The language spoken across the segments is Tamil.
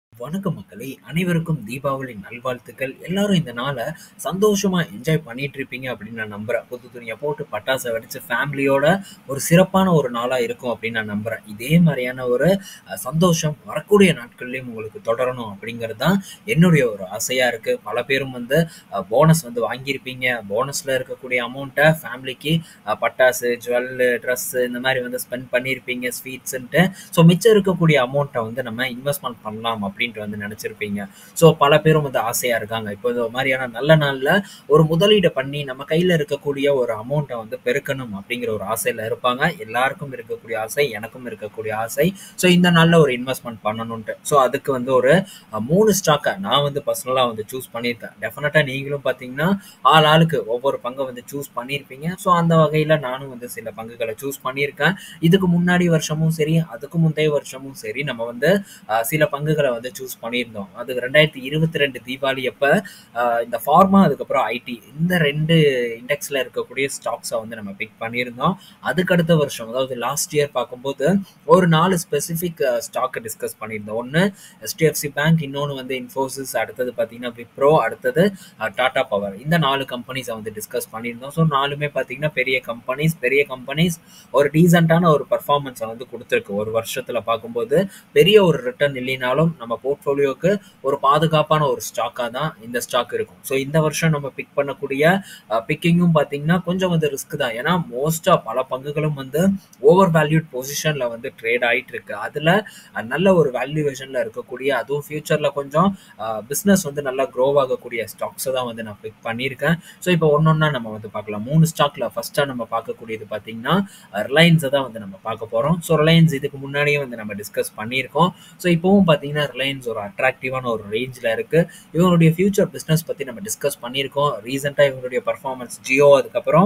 வணக்கம் மக்களே! அனைவருக்கும் தீபாவளி நல்வாழ்த்துக்கள். எல்லாரும் இந்த நாள சந்தோஷமா என்ஜாய் பண்ணிட்டு இருப்பீங்க அப்படின்னு நான் நம்புறேன். புது துணிய போட்டு பட்டாச வெடிச்சு ஃபேமிலியோட ஒரு சிறப்பான ஒரு நாளா இருக்கும் அப்படின்னு நான் நம்புறேன். இதே மாரியான ஒரு அ சந்தோஷம் வரக்கூடிய நாட்கள்லயும் உங்களுக்கு தொடரணும் அப்படிங்கிறது தான் என்னுடைய ஒரு ஆசையா இருக்கு. பல பேரும் வந்து அ போனஸ் வந்து வாங்கியிருப்பீங்க. போனஸ்ல இருக்கக்கூடிய அமௌண்ட்ட ஃபேமிலிக்கு அ பட்டாசு, ஜுவல்லு, ட்ரெஸ்ஸு இந்த மாரி வந்து ஸ்பெண்ட் பண்ணியிருப்பீங்க ஸ்வீட்ஸ்ன்ட்டு. ஸோ மிச்சம் இருக்கக்கூடிய அமௌண்ட்ட வந்து நம்ம இன்வெஸ்ட்மென்ட் பண்ணலாம் அப்படின்ட்டு வந்து நெனச்சிருப்பீங்க. ஸோ பல பேரும் வந்து ஆசையா இருக்காங்க. இப்போ இந்த மாரியான நல்ல நாள்ல ஒரு முதலீட பண்ணி நம்ம கையில இருக்கக்கூடிய ஒரு அமௌண்ட்ட வந்து பெருக்கணும் அப்படிங்கிற ஒரு ஆசையில இருப்பாங்க. எல்லாருக்கும் இருக்கக்கூடிய ஆசை, எனக்கும் இருக்கக்கூடிய ஆசை. ஸோ இந்த நாள்ல ஒரு இன்வெஸ்ட்மென்ட் பண்ணணுன்ட்டு. ஸோ அதுக்கு வந்து ஒரு அ 3 ஸ்டாக்க நான் வந்து பர்சனலா வந்து சூஸ் பண்ணியிருக்கேன். டெஃபினட்டா நீங்களும் பார்த்தீங்கன்னா, ஆள் ஆளுக்கு ஒவ்வொரு பங்க வந்து சூஸ் பண்ணியிருப்பீங்க. ஸோ அந்த வகையில நானும் வந்து சில பங்குகள சூஸ் பண்ணியிருக்கேன். இதுக்கு முன்னாடி வருஷமும் சரி, அதுக்கு முந்தைய வருஷமும் சரி, நம்ம வந்து அ சில பங்குகள வந்து சூஸ் பண்ணியிருந்தோம். அது 2022 தீபாவளி அப்ப அ இந்த ஃபார்மா, அதுக்கப்புறம் ஐடி இந்த 2 இண்டெக்ஸ்ல இருக்கக்கூடிய ஸ்டாக்ஸ வந்து நம்ம பிக் பண்ணியிருந்தோம். அதுக்கு அடுத்த வருஷம் அதாவது லாஸ்ட் இயர் பார்க்கும்போது ஒரு 4 ஸ்பெசிஃபிக் அ ஸ்டாக்க டிஸ்கஸ் பண்ணியிருந்தோம். ஒண்ணு HDFC பேங்க், இன்னொன்னு வந்து இன்ஃபோசிஸ், அடுத்தது பார்த்தீங்கன்னா விப்ரோ, அடுத்தது அ டாடா பவர். இந்த 4 கம்பெனிஸ வந்து டிஸ்கஸ் பண்ணியிருந்தோம். ஸோ 4மே பார்த்தீங்கன்னா பெரிய கம்பெனிஸ். பெரிய கம்பெனிஸ் ஒரு டீசென்ட்டான ஒரு பெர்ஃபார்மன்ஸ வந்து குடுத்திருக்கு. ஒரு வருஷத்துல பார்க்கும்போது பெரிய ஒரு ரிட்டர்ன் இல்லைனாலும் நம்ம போர்ட்ஃபோலியோக்கு ஒரு பாதுகாப்பான ஒரு ஸ்டாக்கா தான் இந்த ஸ்டாக் இருக்கும். ஸோ இந்த வருஷம் நம்ம பிக் பண்ணக்கூடிய அ பிக்கிங்கும் பார்த்தீங்கன்னா கொஞ்சம் வந்து ரிஸ்க் தான். ஏன்னா மோஸ்ட்டா பல பங்குகளும் வந்து ஓவர் வேல்யூட் பொசிஷன்ல வந்து ட்ரேட் ஆயிட்டு இருக்கு. அதுல அ நல்ல ஒரு வேல்யூவேஷன்ல இருக்கக்கூடிய அதுவும் ஃபியூச்சர்ல கொஞ்சம் அ பிசினஸ் வந்து நல்லா க்ரோ ஆகக்கூடிய ஸ்டாக்ஸ தான் வந்து நான் பிக் பண்ணியிருக்கேன். ஸோ இப்போ ஒண்ணொண்ணா நம்ம வந்து பார்க்கலாம். 3 ஸ்டாக்ல ஃபர்ஸ்ட்டா நம்ம பார்க்கக்கூடியது பார்த்தீங்கன்னா, ரிலையன்ஸ தான் வந்து நம்ம பார்க்க போறோம். ஸோ ரிலையன்ஸ் இதுக்கு முன்னாடியே வந்து நம்ம டிஸ்கஸ் பண்ணியிருக்கோம். ஸோ இப்பவும் பார்த்தீங்கன்னா, ரிலையன்ஸ் ஒரு அட்ராக்டிவான ஒரு ரேஞ்ச்ல இருக்கு. இவங்களுடைய ஃபியூச்சர் பிசினஸ் பத்தி நம்ம டிஸ்கஸ் பண்ணியிருக்கோம். ரீசென்ட்டா இவங்களுடைய பெர்ஃபார்மன்ஸ் ஜியோ, அதுக்கப்புறம்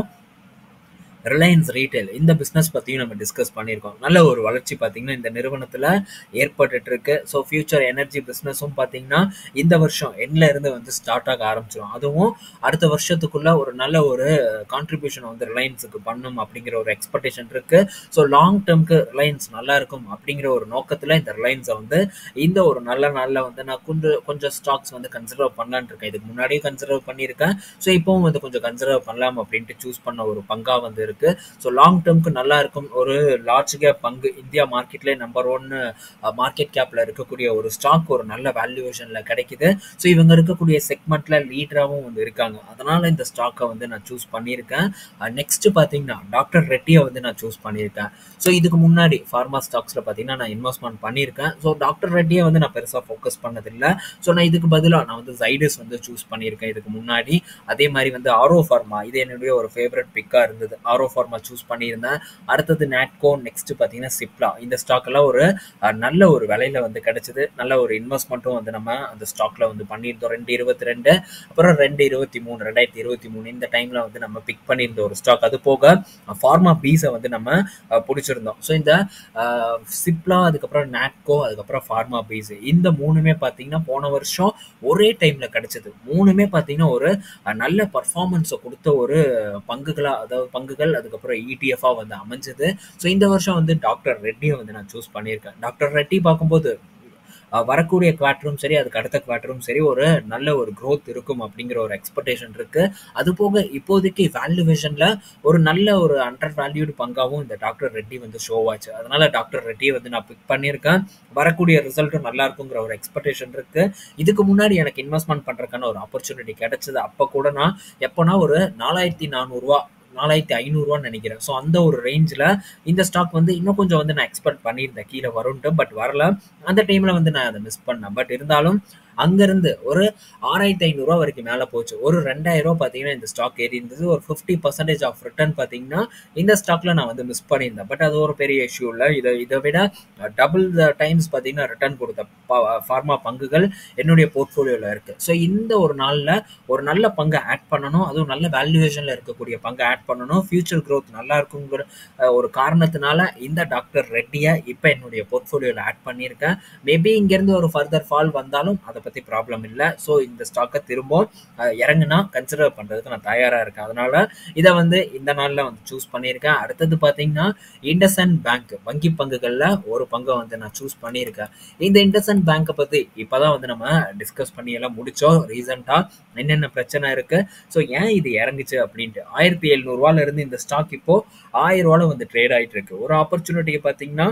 ரிலையன்ஸ் ரீட்டெயில் இந்த பிசினஸ் பத்தியும் நம்ம டிஸ்கஸ் பண்ணியிருக்கோம். நல்ல ஒரு வளர்ச்சி பார்த்தீங்கன்னா, இந்த நிறுவனத்துல ஏற்பட்டுட்டு இருக்கு. ஸோ ஃபியூச்சர் எனர்ஜி பிசினஸும் பார்த்தீங்கன்னா, இந்த வருஷம் எண்ட்ல இருந்து வந்து ஸ்டார்ட் ஆக ஆரம்பிச்சுரும். அதுவும் அடுத்த வருஷத்துக்குள்ள ஒரு நல்ல ஒரு கான்ட்ரிபியூஷன் வந்து ரிலையன்ஸ்க்கு பண்ணும் அப்படிங்கிற ஒரு எக்ஸ்பெக்டேஷன் இருக்கு. ஸோ லாங் டெர்ம்க்கு ரிலையன்ஸ் நல்லா இருக்கும் அப்படிங்கிற ஒரு நோக்கத்துல இந்த ரிலையன்ஸ வந்து இந்த ஒரு நல்ல நாள்ல வந்து நான் கொஞ்சம் கொஞ்சம் ஸ்டாக்ஸ் வந்து கன்சிடர் பண்ணலான்னு இருக்கேன். இதுக்கு முன்னாடியே கன்சிடர் பண்ணியிருக்கேன். ஸோ இப்பவும் வந்து கொஞ்சம் கன்சிடர் பண்ணலாம் அப்படின்ட்டு சூஸ் பண்ண ஒரு பங்கா வந்து இருக்கு. ஸோ லாங் டெர்ம்க்கு நல்லா இருக்கும். ஒரு லார்ஜ் கேப் பங்கு இந்தியா மார்க்கெட்லயே நம்பர் 1 அ மார்க்கெட் கேப்ல இருக்கக்கூடிய ஒரு ஸ்டாக் ஒரு நல்ல வேல்யூவேஷன்ல கிடைக்குது. ஸோ இவங்க இருக்கக்கூடிய செக்மென்ட்ல லீடராவும் வந்து இருக்காங்க. அதனால இந்த ஸ்டாக்க வந்து நான் சூஸ் பண்ணியிருக்கேன். அ நெக்ஸ்ட் பார்த்தீங்கன்னா, டாக்டர் ரெட்டிய வந்து நான் சூஸ் பண்ணியிருக்கேன். ஸோ இதுக்கு முன்னாடி ஃபார்மா ஸ்டாக்ஸ்ல பார்த்தீங்கன்னா, நான் இன்வெஸ்ட்மென்ட் பண்ணியிருக்கேன். ஸோ டாக்டர் ரெட்டிய வந்து நான் பெருசா ஃபோக்கஸ் பண்ணதில்ல. ஸோ நான் இதுக்கு பதிலா நான் வந்து ஜைடஸ் வந்து சூஸ் பண்ணியிருக்கேன் இதுக்கு முன்னாடி. அதே மாரி வந்து ஆரோ ஃபார்மா இது என்னுடைய ஒரு ஃபேவரைட் பிக்கா இருந்தது. ஆரோ ஃபார்மா சூஸ் பண்ணியிருந்தேன். அடுத்தது நாட்கோ, நெக்ஸ்ட் பார்த்தீங்கன்னா சிப்லா. இந்த ஸ்டாக் எல்லாம் ஒரு அ நல்ல ஒரு விலையில வந்து கிடைச்சது. நல்ல ஒரு இன்வெஸ்ட்மென்ட்டும் வந்து நம்ம அந்த ஸ்டாக்ல வந்து பண்ணியிருந்தோம். 2022 அப்புறம் 2023 2023 இந்த டைம்ல வந்து நம்ம பிக் பண்ணியிருந்த ஒரு ஸ்டாக். அது போக ஃபார்மா பீஸ வந்து நம்ம அ புடிச்சிருந்தோம். ஸோ இந்த அ சிப்லா, அதுக்கப்புறம் நாட்கோ, அதுக்கப்புறம் ஃபார்மா பீஸ் இந்த 3மே பார்த்தீங்கன்னா, போன வருஷம் ஒரே டைம்ல கிடைச்சது. 3மே பார்த்தீங்கன்னா, ஒரு அ நல்ல பெர்ஃபார்மன்ஸ குடுத்த ஒரு பங்குகளா அதாவது பங்குகள் அதுக்கப்புறம் இடிஎஃப்பா வந்து அமைஞ்சது. ஸோ இந்த வருஷம் வந்து டாக்டர் ரெட்டிய வந்து நான் சூஸ் பண்ணியிருக்கேன். டாக்டர் ரெட்டி பார்க்கும்போது அ வரக்கூடிய குவார்ட்டரும் சரி, அதுக்கு அடுத்த குவார்ட்டரும் சரி, ஒரு நல்ல ஒரு குரோத் இருக்கும் அப்படிங்கிற ஒரு எக்ஸ்பெக்டேஷன் இருக்கு. அதுபோக இப்போதைக்கு வேல்யூவேஷன்ல ஒரு நல்ல ஒரு அண்டர் வேல்யூட் பங்காவும் இந்த டாக்டர் ரெட்டி வந்து ஷோ ஆச்சு. அதனால டாக்டர் ரெட்டிய வந்து நான் பிக் பண்ணியிருக்கேன். வரக்கூடிய ரிசல்ட்டும் நல்லா இருக்குங்கிற ஒரு எக்ஸ்பெக்டேஷன் இருக்கு. இதுக்கு முன்னாடி எனக்கு இன்வெஸ்ட்மென்ட் பண்றதுக்கான ஒரு ஆப்பர்ச்சுனிட்டி கிடைச்சது. அப்ப கூட நான் எப்பன்னா ஒரு ரூ. 4400 4500 நெனைக்கிறேன். ஸோ அந்த ஒரு ரேஞ்ச்ல இந்த ஸ்டாக் வந்து இன்னும் கொஞ்சம் வந்து நான் எக்ஸ்பெக்ட் பண்ணியிருந்தேன். கீழ வரும்ன்ட்டு. பட் வரல. அந்த டைம்ல வந்து நான் அத மிஸ் பண்ணேன். பட் இருந்தாலும் அங்கருந்து ஒரு ரூ. 6500 வரைக்கும் மேல போச்சு. ஒரு ரூ. 2000 பார்த்தீங்கன்னா, இந்த ஸ்டாக் ஏறி இருந்தது. ஒரு 50% ஆஃப் ரிட்டர்ன் பார்த்தீங்கன்னா, இந்த ஸ்டாக்ல நான் வந்து மிஸ் பண்ணியிருந்தேன். பட் அது ஒரு பெரிய இஷ்யூ இல்ல. இத இத விட டபுள் த டைம்ஸ் பார்த்தீங்கன்னா, ரிட்டர்ன் குடுத்த ப ஃபார்மா பங்குகள் என்னுடைய போர்ட்ஃபோலியோல இருக்கு. ஸோ இந்த ஒரு நாள்ல ஒரு நல்ல பங்க ஆட் பண்ணணும். அதுவும் நல்ல வேல்யூவேஷன்ல இருக்கக்கூடிய பங்க ஆட் பண்ணணும். ஃபியூச்சர் குரோத் நல்லா இருக்குங்கிற அ ஒரு காரணத்தினால இந்த டாக்டர் ரெட்டிய இப்ப என்னுடைய போர்ட்ஃபோலியோல ஆட் பண்ணியிருக்கேன். மேபி இங்கருந்து ஒரு ஃபர்தர் ஃபால் வந்தாலும் அத பத்தி ப்ராப்ளம் இல்ல. ஸோ இந்த ஸ்டாக்க திரும்ப அ இறங்குனா கன்சிடர் பண்றதுக்கு நான் தயாரா இருக்கேன். அதனால இத வந்து இந்த நாள்ல வந்து சூஸ் பண்ணியிருக்கேன். அடுத்தது பார்த்தீங்கன்னா, இண்டஸ்இண்ட் பேங்க் வங்கி பங்குகள்ல ஒரு பங்க வந்து நான் சூஸ் பண்ணியிருக்கேன். இந்த இண்டஸ்இண்ட் பேங்க்க பத்தி இப்ப தான் வந்து நம்ம டிஸ்கஸ் பண்ணி எல்லாம் முடிச்சோம். ரீசென்ட்டா என்னென்ன பிரச்சனை இருக்கு, ஸோ ஏன் இது இறங்குச்சு அப்படின்ட்டு. ரூ. 1700 இருந்து இந்த ஸ்டாக் இப்போ ரூ. 1000 வந்து ட்ரேட் ஆயிட்டு இருக்கு. ஒரு ஆப்பர்ச்சுனிட்டி பார்த்தீங்கன்னா,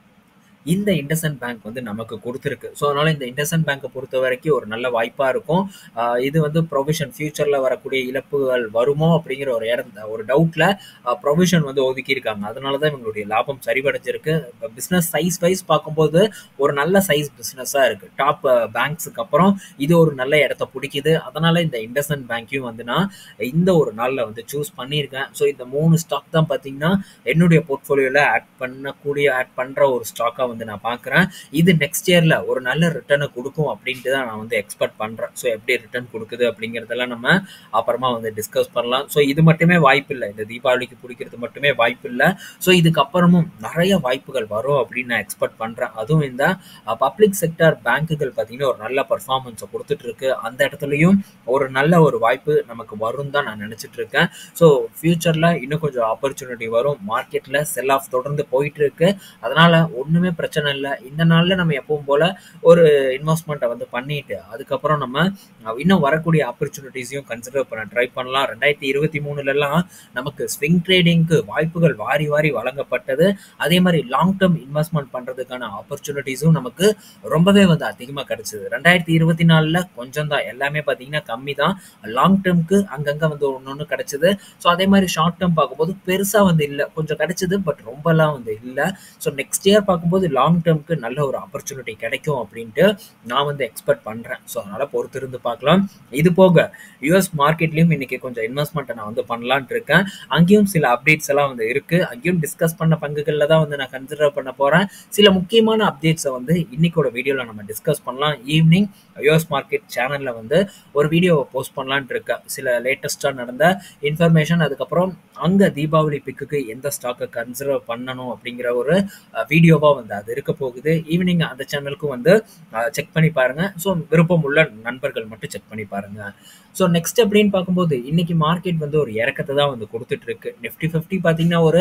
இந்த இண்டஸ்இண்ட் பேங்க் வந்து நமக்கு குடுத்திருக்கு. ஸோ அதனால இந்த இண்டஸ்இண்ட் பேங்க்க பொறுத்தவரைக்கும் ஒரு நல்ல வாய்ப்பா இருக்கும். அ இது வந்து புரொவிஷன் ஃபியூச்சர்ல வரக்கூடிய இழப்புகள் வருமோ அப்படிங்கிற ஒரு இடத்த ஒரு டவுட்ல அ புரொவிஷன் வந்து ஒதுக்கியிருக்காங்க. அதனால தான் இவங்களுடைய லாபம் சரிவடைஞ்சிருக்கு. இப்ப பிசினஸ் சைஸ் வைஸ் பார்க்கும்போது ஒரு நல்ல சைஸ் பிசினஸா இருக்கு. டாப் பேங்க்ஸ்க்கு அப்புறம் இது ஒரு நல்ல இடத்த புடிக்குது. அதனால இந்த இண்டஸ்இண்ட் பேங்க்கையும் வந்து நான் இந்த ஒரு நாள்ல வந்து சூஸ் பண்ணியிருக்கேன். ஸோ இந்த 3 ஸ்டாக் தான் பார்த்தீங்கன்னா, என்னுடைய போர்ட்ஃபோலியோல ஆட் பண்ணக்கூடிய ஆட் பண்ற ஒரு ஸ்டாக்கா வந்து நான் பார்க்குறேன். இது நெக்ஸ்ட் இயர்ல ஒரு நல்ல ரிட்டர்ன குடுக்கும் அப்படின்ட்டு தான் நான் வந்து எக்ஸ்பெக்ட் பண்றேன். ஸோ எப்படி ரிட்டர்ன் குடுக்குது அப்படிங்கிறதெல்லாம் நம்ம அப்புறமா வந்து டிஸ்கஸ் பண்ணலாம். ஸோ இது மட்டுமே வாய்ப்பில்ல. இந்த தீபாவளிக்கு பிடிக்கிறது மட்டுமே வாய்ப்பில்ல. ஸோ இதுக்கப்புறமும் நெறைய வாய்ப்புகள் வரும் அப்படின்னு நான் எக்ஸ்பெக்ட் பண்றேன். அதுவும் இந்த அ பப்ளிக் செக்டார் பேங்க்குகள் பார்த்தீங்கன்னா, ஒரு நல்ல பெர்ஃபார்மன்ஸ குடுத்துட்டு இருக்கு. அந்த இடத்துலயும் ஒரு நல்ல ஒரு வாய்ப்பு நமக்கு வரும்னு தான் நான் நினைச்சுட்டு இருக்கேன். ஸோ ஃபியூச்சர்ல இன்னும் கொஞ்சம் ஆப்பர்ச்சுனிட்டி வரும். மார்க்கெட்ல செல் ஆஃப் தொடர்ந்து போயிட்டு இருக்கு. அதனால ஒண்ணுமே பிரச்சனை இல்ல. இந்த நாள்ல நம்ம எப்பவும் போல ஒரு இன்வெஸ்ட்மென்ட்ட வந்து பண்ணிட்டு, அதுக்கப்புறம் நம்ம இன்னும் வரக்கூடிய ஆப்பர்ச்சுனிட்டீஸையும் கன்சிடர் பண்ண ட்ரை பண்ணலாம். 2023லலாம் நமக்கு ஸ்விங் ட்ரேடிங்க்கு வாய்ப்புகள் வாரி வாரி வழங்கப்பட்டது. அதே மாரி லாங் டெர்ம் இன்வெஸ்ட்மென்ட் பண்றதுக்கான ஆப்பர்ச்சுனிட்டீஸும் நமக்கு ரொம்பவே வந்து அதிகமா கிடைச்சது. 2024ல கொஞ்சம் தான். எல்லாமே பார்த்தீங்கன்னா கம்மி தான். லாங் டெர்ம்க்கு அங்கங்க வந்து ஒண்ணொண்ணு கிடைச்சது. ஸோ அதே மாரி ஷார்ட் டெர்ம் பார்க்கும்போது பெருசா வந்து இல்ல. கொஞ்சம் கிடைச்சது. பட் ரொம்பலாம் வந்து இல்ல. ஸோ நெக்ஸ்ட் இயர் பார்க்கும்போது லாங் டெர்ம்க்கு நல்ல ஒரு ஆப்பர்ச்சுனிட்டி கிடைக்கும் அப்படின்ட்டு நான் வந்து எக்ஸ்பெக்ட் பண்றேன். ஸோ அதனால பொறுத்திருந்து பார்க்கலாம். இது போக யுஎஸ் மார்க்கெட்லயும் இன்னைக்கு கொஞ்சம் இன்வெஸ்ட்மென்ட்ட நான் வந்து பண்ணலான்ட்டு இருக்கேன். அங்கேயும் சில அப்டேட்ஸ் எல்லாம் வந்து இருக்கு. அங்கேயும் டிஸ்கஸ் பண்ண பங்குகள்ல தான் வந்து நான் கன்சிடர் பண்ண போறேன். சில முக்கியமான அப்டேட்ஸ வந்து இன்னைக்கோட வீடியோல நம்ம டிஸ்கஸ் பண்ணலாம். ஈவினிங் யுஎஸ் மார்க்கெட் சேனல்ல வந்து ஒரு வீடியோவ போஸ்ட் பண்ணலான்ட்டு இருக்கேன். சில லேட்டஸ்ட்டா நடந்த இன்ஃபர்மேஷன் அதுக்கப்புறம் அங்க தீபாவளி பிக்குக்கு எந்த ஸ்டாக்க கன்சிடர் பண்ணணும் அப்படிங்கிற ஒரு அ வீடியோவா வந்து அது இருக்க போகுது. ஈவினிங் அந்த சேனலுக்கும் வந்து அ செக் பண்ணி பாருங்க. ஸோ விருப்பம் உள்ள நண்பர்கள் மட்டும் செக் பண்ணி பாருங்க. ஸோ நெக்ஸ்ட் அப்படின்னு பார்க்கும்போது இன்னைக்கு மார்க்கெட் வந்து ஒரு இறக்கத்த தான் வந்து குடுத்துட்டு இருக்கு. நிஃப்டி 50 பார்த்தீங்கன்னா, ஒரு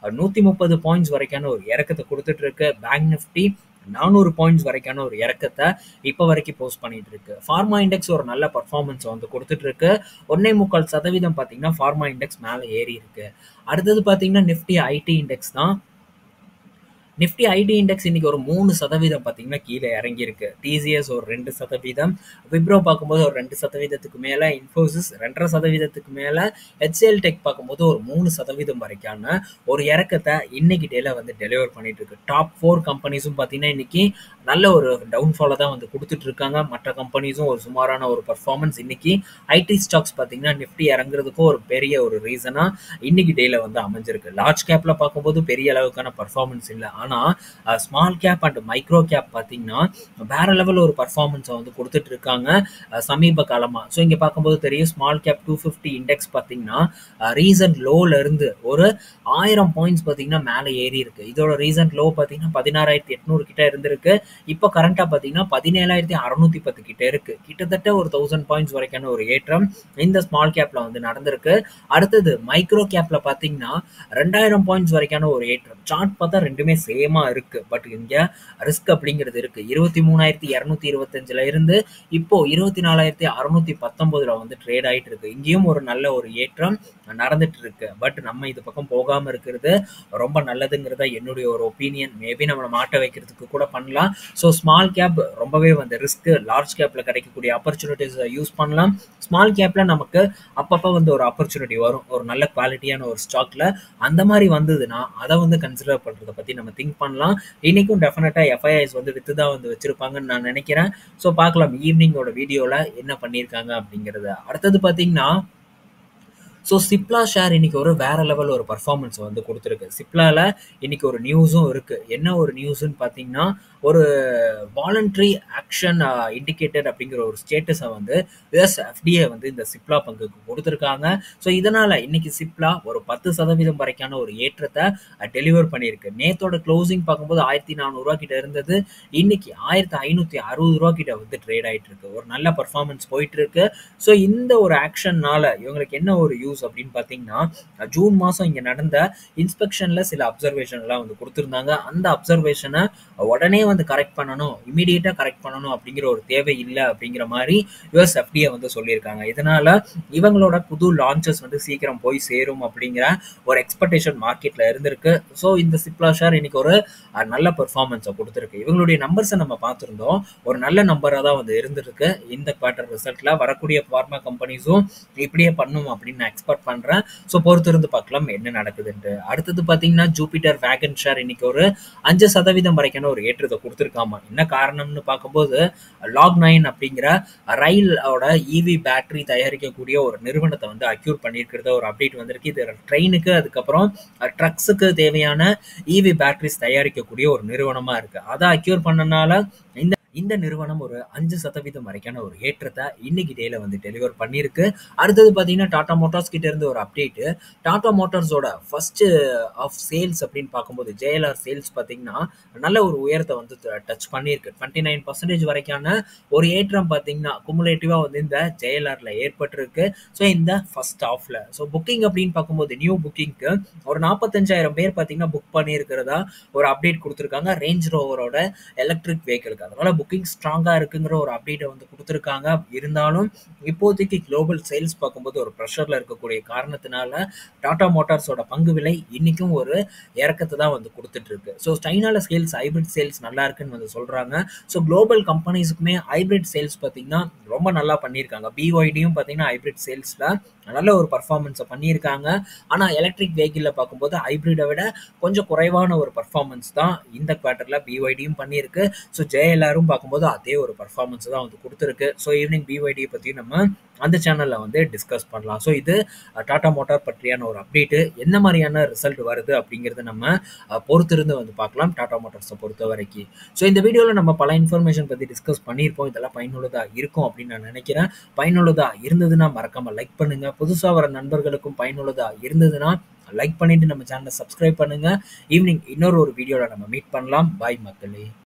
130 பாயிண்ட்ஸ் வரைக்கான ஒரு இறக்கத்த குடுத்துட்டு இருக்கு. பேங்க் நிஃப்டி 400 பாயிண்ட்ஸ் வரைக்கான ஒரு இறக்கத்த இப்ப வரைக்கும் போஸ்ட் பண்ணிட்டு இருக்கு. ஃபார்மா இண்டெக்ஸ் ஒரு நல்ல பெர்ஃபார்மன்ஸ வந்து குடுத்துட்டு இருக்கு. 1.25% பார்த்தீங்கன்னா, ஃபார்மா இண்டெக்ஸ் மேல ஏறி இருக்கு. அடுத்தது பார்த்தீங்கன்னா, நிஃப்டி ஐடி இண்டெக்ஸ் தான். நிஃப்டி ஐடி இண்டெக்ஸ் இன்னைக்கு ஒரு 3% பார்த்தீங்கன்னா, கீழ இறங்கியிருக்கு. டிசிஎஸ் ஒரு 2%, விப்ரோ பார்க்கும்போது ஒரு 2%க்கு மேல, இன்ஃபோசிஸ் 2.5%க்கு மேல, ஹெச்சிஎல் டெக் பார்க்கும்போது ஒரு 3% வரைக்கான ஒரு இறக்கத்த இன்னைக்கு டேல வந்து டெலிவர் பண்ணிட்டு இருக்கு. டாப் 4 கம்பெனிஸும் பார்த்தீங்கன்னா, இன்னைக்கு நல்ல ஒரு டவுன்ஃபால தான் வந்து குடுத்துட்டு இருக்காங்க. மற்ற கம்பெனிஸும் ஒரு சுமாரான ஒரு பெர்ஃபார்மன்ஸ் இன்னைக்கு ஐடி ஸ்டாக்ஸ் பார்த்தீங்கன்னா, நிஃப்டி இறங்குறதுக்கும் ஒரு பெரிய ஒரு ரீசனா இன்னைக்கு டேல வந்து அமைஞ்சிருக்கு. லார்ஜ் கேப்ல பார்க்கும்போது பெரிய அளவுக்கான பெர்ஃபார்மன்ஸ் இல்ல. ஆனா அ small cap and micro cap பார்த்தீங்கன்னா, வேற லெவல் ஒரு பெர்ஃபார்மன்ஸ வந்து குடுத்துட்டு இருக்காங்க. அ சமீப காலமா. ஸோ இங்க பார்க்கும்போது தெரியும். ஸ்மால் கேப் 250 இண்டெக்ஸ் பார்த்தீங்கன்னா, அ ரீசென்ட் லோல இருந்து ஒரு 1000 பாயிண்ட்ஸ் பார்த்தீங்கன்னா, மேல ஏறி இருக்கு. இதோட ரீசென்ட் லோ பார்த்தீங்கன்னா, 16,800 கிட்ட இருந்திருக்கு. இப்ப கரண்ட்டா பார்த்தீங்கன்னா, 17,610 கிட்ட இருக்கு. கிட்டத்தட்ட ஒரு 1000 பாயிண்ட்ஸ் வரைக்கான ஒரு ஏற்றம் இந்த ஸ்மால் கேப்ல வந்து நடந்திருக்கு. அடுத்தது மைக்ரோ கேப்ல பார்த்தீங்கன்னா, 2000 பாயிண்ட்ஸ் வரைக்கான ஒரு ஏற்றம். சார்ட் பார்த்தா 2மே சேமா இருக்கு. பட் இங்க ரிஸ்க் அப்படிங்கிறது இருக்கு. 23,225ல இருந்து இப்போ 24,619ல வந்து ட்ரேட் ஆயிட்டு இருக்கு. இங்கேயும் ஒரு நல்ல ஒரு ஏற்றம் நடந்துட்டு இருக்கு. பட் நம்ம இது பக்கம் போகாம இருக்கிறது ரொம்ப நல்லதுங்கிறது தான் என்னுடைய ஒரு ஒப்பீனியன். மேபி நம்மள மாட்ட வைக்கிறதுக்கு கூட பண்ணலாம். ஸோ ஸ்மால் கேப் ரொம்பவே வந்து ரிஸ்க். லார்ஜ் கேப்ல கிடைக்கக்கூடிய ஆப்பர்ச்சுனிட்டீஸ யூஸ் பண்ணலாம். ஸ்மால் கேப்ல நமக்கு அப்பப்ப வந்து ஒரு ஆப்பர்ச்சுனிட்டி வரும். ஒரு நல்ல குவாலிட்டியான ஒரு ஸ்டாக்ல. அந்த மாரி வந்ததுன்னா, அத வந்து கன்சிடர் பண்றத பத்தி நம்ம திங்க் பண்ணலாம். இன்னைக்கும் டெஃபினட்டா எஃப்ஐஐஸ் வந்து வித்து தான் வந்து வச்சிருப்பாங்கன்னு நான் நினைக்கிறேன். ஸோ பார்க்கலாம் ஈவினிங்கோட வீடியோல என்ன பண்ணியிருக்காங்க அப்படிங்கிறத. அடுத்தது பார்த்தீங்கன்னா ஸோ சிப்லா ஷேர் இன்னைக்கு ஒரு வேற லெவல் ஒரு பெர்ஃபார்மன்ஸ் வந்து குடுத்திருக்கு. சிப்லால இன்னைக்கு ஒரு நியூஸும் இருக்கு. என்ன ஒரு நியூஸ்ன்னு பார்த்தீங்கன்னா, ஒரு வாலண்டரி ஆக்ஷன் ஆக்ஷன் இண்டிகேட்டட் அப்படிங்கிற ஒரு ஸ்டேட்டஸை வந்து யுஎஸ் எஃப்டிஏ வந்து இந்த சிப்லா பங்குக்கு கொடுத்துருக்காங்க ஸோ இதனால இன்னைக்கு சிப்லா ஒரு பத்து சதவீதம் வரைக்கான ஒரு ஏற்றத்தை டெலிவர் பண்ணியிருக்கு நேத்தோட க்ளோசிங் பார்க்கும்போது ஆயிரத்தி நானூறுரூவா கிட்ட இருந்தது இன்னைக்கு ஆயிரத்தி ஐநூற்றி அறுபது ரூபா கிட்ட வந்து ட்ரேட் ஆயிட்டு இருக்கு ஒரு நல்ல பர்ஃபார்மன்ஸ் போயிட்டு இருக்கு ஸோ இந்த ஒரு ஆக்ஷன்னால இவங்களுக்கு என்ன ஒரு யூஸ் அப்படின்னு பார்த்தீங்கன்னா ஜூன் மாதம் இங்கே நடந்த இன்ஸ்பெக்ஷன்ல சில அப்சர்வேஷன்லாம் வந்து கொடுத்துருந்தாங்க அந்த அப்சர்வேஷனை உடனே வந்து கரெக்ட் பண்ணணும் இமீடியட்டா கரெக்ட் பண்ணணும் அப்படிங்கிற ஒரு தேவை இல்லை அப்படிங்கிற மாதிரி யுஎஸ் எஃப்டிஏ வந்து சொல்லியிருக்காங்க இதனால இவங்களோட புது லான்ச்சஸ் வந்து சீக்கிரம் போய் சேரும் அப்படிங்கிற ஒரு எக்ஸ்பெக்டேஷன் மார்க்கெட்ல இருந்திருக்கு ஸோ இந்த சிப்லா ஷேர் இன்னைக்கு ஒரு அஹ், நல்ல பெர்ஃபார்மன்ஸை கொடுத்துருக்கு இவங்களுடைய நம்பர்ஸை நம்ம பார்த்துருந்தோம் ஒரு நல்ல நம்பராக தான் வந்து இருந்திருக்கு இந்த குவார்டர் ரிசல்ட்ல வரக்கூடிய ஃபார்மா கம்பெனிஸும் இப்படியே பண்ணும் அப்படின்னு நான் எக்ஸ்பெக்ட் பண்றேன் ஸோ பொறுத்திருந்து பார்க்கலாம் என்ன நடக்குதுன்ட்டு அடுத்தது பார்த்தீங்கன்னா ஜூபிட்டர் வேகன் ஷேர் இன்னைக்கு ஒரு அஞ்சு சதவீதம் வரைக்கான ஒரு ஏற்றத்தை கொடுத்துருக்காமா என்ன காரணம்னு பார்க்கும்போது லாக் நைன் அப்படிங்கிற ரயிலோட இவி பேட்டரி தயாரிக்கக்கூடிய ஒரு நிறுவனத்தை வந்து அக்யூர் பண்ணியிருக்கிறத ஒரு அப்டேட் வந்திருக்கு இது ட்ரெயினுக்கு அதுக்கப்புறம் ட்ரக்ஸுக்கு தேவையான இவி பேட்டரிஸ் தயாரிக்கக்கூடிய ஒரு நிறுவனமா இருக்கு அதை அக்யூர் பண்ணனால இந்த இந்த நிறுவனம் ஒரு அஞ்சு சதவீதம் வரைக்கான ஒரு ஏற்றத்தை இன்னைக்கு டேல வந்து டெலிவர் பண்ணியிருக்கு அடுத்தது பார்த்தீங்கன்னா டாடா மோட்டார்ஸ் கிட்ட இருந்து ஒரு அப்டேட் டாடா மோட்டார்ஸோட ஃபர்ஸ்ட் ஆஃப் சேல்ஸ் அப்படின்னு பார்க்கும்போது ஜேஎல்ஆர் சேல்ஸ் பார்த்தீங்கன்னா நல்ல ஒரு உயரத்தை வந்து டச் பண்ணியிருக்கு டுவெண்ட்டி நைன் பர்சன்டேஜ் வரைக்கான ஒரு ஏற்றம் பார்த்தீங்கன்னா குமுலேட்டிவா வந்து இந்த ஜேஎல்ஆர்ல ஏற்பட்டிருக்கு ஸோ இந்த ஃபர்ஸ்ட் ஆஃப்ல ஸோ புக்கிங் அப்படின்னு பார்க்கும்போது நியூ புக்கிங்க்கு ஒரு நாற்பத்தஞ்சாயிரம் பேர் பார்த்தீங்கன்னா புக் பண்ணியிருக்கிறதா ஒரு அப்டேட் கொடுத்துருக்காங்க ரேஞ்ச் ரோவரோட எலக்ட்ரிக் வெஹிக்கிளுக்கு அதனால புக்கிங் ஸ்ட்ராங்காக இருக்குங்கிற ஒரு அப்டேட்டை வந்து கொடுத்துருக்காங்க இருந்தாலும் இப்போதைக்கு குளோபல் சேல்ஸ் பார்க்கும்போது ஒரு ப்ரெஷரில் இருக்கக்கூடிய காரணத்தினால டாடா மோட்டார்ஸோட பங்கு விலை இன்னைக்கும் ஒரு இறக்கத்தை தான் வந்து கொடுத்துட்டு இருக்கு ஸோ சைனால சேல்ஸ் ஹைபிரிட் சேல்ஸ் நல்லா இருக்குன்னு வந்து சொல்றாங்க ஸோ குளோபல் கம்பெனிஸுக்குமே ஹைபிரிட் சேல்ஸ் பார்த்தீங்கன்னா ரொம்ப நல்லா பண்ணியிருக்காங்க பிஒய்டியும் பார்த்தீங்கன்னா ஹைபிரிட் சேல்ஸில் நல்ல ஒரு பர்ஃபார்மன்ஸை பண்ணியிருக்காங்க ஆனால் எலக்ட்ரிக் வெஹிக்கிளில் பார்க்கும்போது ஹைபிரிடை விட கொஞ்சம் குறைவான ஒரு பர்ஃபார்மன்ஸ் தான் இந்த குவார்ட்டரில் பிஒய்டியும் பண்ணியிருக்கு ஸோ ஜேஎல்ஆரும் பார்க்கும்போது அதே ஒரு பர்ஃபார்மன்ஸ் தான் வந்து கொடுத்துருக்கு ஸோ ஈவினிங் பிஒய்டியை பற்றி நம்ம அந்த சேனலில் வந்து டிஸ்கஸ் பண்ணலாம் ஸோ இது டாடா மோட்டார் பற்றியான ஒரு அப்டேட்டு என்ன மாதிரியான ரிசல்ட் வருது அப்படிங்கிறத நம்ம அஹ், பொறுத்திருந்து வந்து பார்க்கலாம் டாடா மோட்டார்ஸை பொறுத்த வரைக்கும் ஸோ இந்த வீடியோவில் நம்ம பல இன்ஃபர்மேஷன் பற்றி டிஸ்கஸ் பண்ணியிருப்போம் இதெல்லாம் பயனுள்ளதாக இருக்கும் அப்படின்னு நான் நினைக்கிறேன் பயனுள்ளதாக இருந்ததுன்னா மறக்காமல் லைக் பண்ணுங்க புதுசாக வர நண்பர்களுக்கும் பயனுள்ளதாக இருந்ததுன்னா லைக் பண்ணிட்டு நம்ம சேனலை சப்ஸ்கிரைப் பண்ணுங்க ஈவினிங் இன்னொரு ஒரு வீடியோவில் நம்ம மீட் பண்ணலாம் பாய் மக்களே